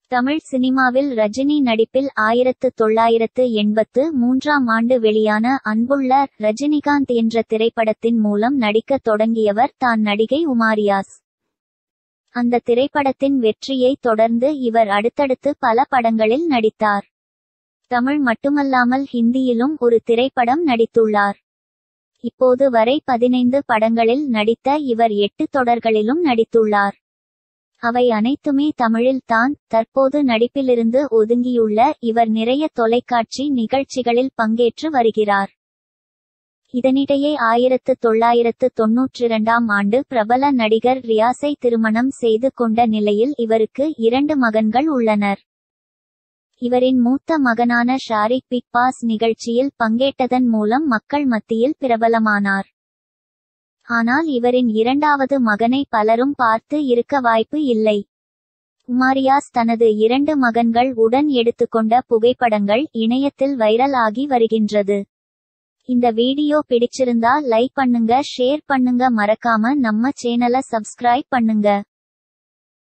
தமிழ் சினிமாவில் ரஜினி நடிப்பில் ஆயிரத்து தொள்ளாயிரத்து எண்பத்து மூன்றாம் ஆண்டு வெளியான அன்புள்ள ரஜினிகாந்த் என்ற திரைப்படத்தின் மூலம் நடிக்கத் தொடங்கியவர் தான் நடிகை உமாரியாஸ் அந்த திரைப்படத்தின் வெற்றியை தொடர்ந்து இவர் அடுத்தடுத்து பல படங்களில் நடித்தார் தமிழ் மட்டுமல்லாமல் ஹிந்தியிலும் ஒரு திரைப்படம் நடித்துள்ளார் இப்போது வரை பதினைந்து படங்களில் நடித்த இவர் எட்டு தொடர்களிலும் நடித்துள்ளார் அவை அனைத்துமே தமிழில் தான் தற்போது நடிப்பிலிருந்து ஒதுங்கியுள்ள இவர் நிறைய தொலைக்காட்சி நிகழ்ச்சிகளில் பங்கேற்று வருகிறார் இதனிடையே ஆயிரத்து தொள்ளாயிரத்து தொன்னூற்றிரண்டாம் ஆண்டு பிரபல நடிகர் ரியாஸை திருமணம் செய்து கொண்ட நிலையில் இவருக்கு இரண்டு மகன்கள் உள்ளனர் இவரின் மூத்த மகனான ஷாரிக் பிக் பாஸ் நிகழ்ச்சியில் பங்கேற்றதன் மூலம் மக்கள் மத்தியில் பிரபலமானார் ஆனால் இவரின் இரண்டாவது மகனை பலரும் பார்த்து இருக்க வாய்ப்பு இல்லை உமாரியாஸ் தனது இரண்டு மகன்கள் உடன் எடுத்துக்கொண்ட புகைப்படங்கள் இணையத்தில் வைரல் ஆகி வருகின்றது இந்த வீடியோ பிடிச்சிருந்தா லைக் பண்ணுங்க ஷேர் பண்ணுங்க மறக்காம நம்ம சேனலை சப்ஸ்கிரைப் பண்ணுங்க